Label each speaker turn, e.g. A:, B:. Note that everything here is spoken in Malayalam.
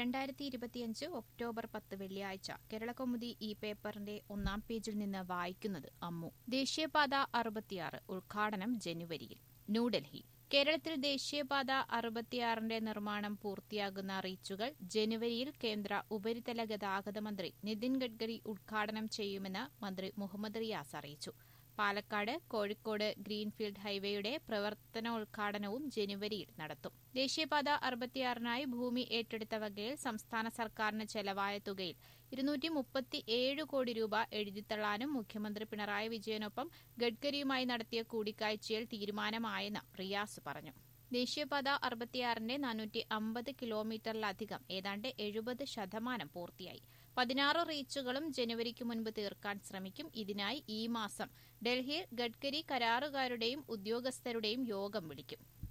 A: രണ്ടായിരത്തി ഇരുപത്തിയഞ്ച് ഒക്ടോബർ പത്ത് വെള്ളിയാഴ്ച കേരളകൗമുദി ഈ പേപ്പറിന്റെ ഒന്നാം പേജിൽ നിന്ന് വായിക്കുന്നത് അമ്മു ദേശീയപാത അറുപത്തിയാറ് ഉദ്ഘാടനം ജനുവരിയിൽ ന്യൂഡൽഹി കേരളത്തിൽ ദേശീയപാത അറുപത്തിയാറിന്റെ നിർമ്മാണം പൂർത്തിയാകുന്ന റീച്ചുകൾ ജനുവരിയിൽ കേന്ദ്ര ഉപരിതല ഗതാഗത മന്ത്രി നിതിൻ ഗഡ്കരി ഉദ്ഘാടനം ചെയ്യുമെന്ന് മന്ത്രി മുഹമ്മദ് റിയാസ് അറിയിച്ചു പാലക്കാട് കോഴിക്കോട് ഗ്രീൻഫീൽഡ് ഹൈവേയുടെ പ്രവർത്തനോദ്ഘാടനവും ജനുവരിയിൽ നടത്തും ദേശീയപാത അറുപത്തിയാറിനായി ഭൂമി ഏറ്റെടുത്ത വകയിൽ സംസ്ഥാന സർക്കാരിന് ചെലവായ തുകയിൽ ഇരുന്നൂറ്റി മുപ്പത്തി ഏഴ് കോടി രൂപ എഴുതിത്തള്ളാനും മുഖ്യമന്ത്രി പിണറായി വിജയനൊപ്പം ഗഡ്കരിയുമായി നടത്തിയ കൂടിക്കാഴ്ചയിൽ തീരുമാനമായെന്ന് റിയാസ് പറഞ്ഞു ദേശീയപാത അറുപത്തിയാറിന്റെ നാനൂറ്റി അമ്പത് കിലോമീറ്ററിലധികം ഏതാണ്ട് എഴുപത് ശതമാനം പൂർത്തിയായി പതിനാറ് റീച്ചുകളും ജനുവരിക്ക് മുൻപ് തീർക്കാൻ ശ്രമിക്കും ഇതിനായി ഈ മാസം ഡൽഹിയിൽ ഗഡ്കരി കരാറുകാരുടെയും ഉദ്യോഗസ്ഥരുടെയും യോഗം വിളിക്കും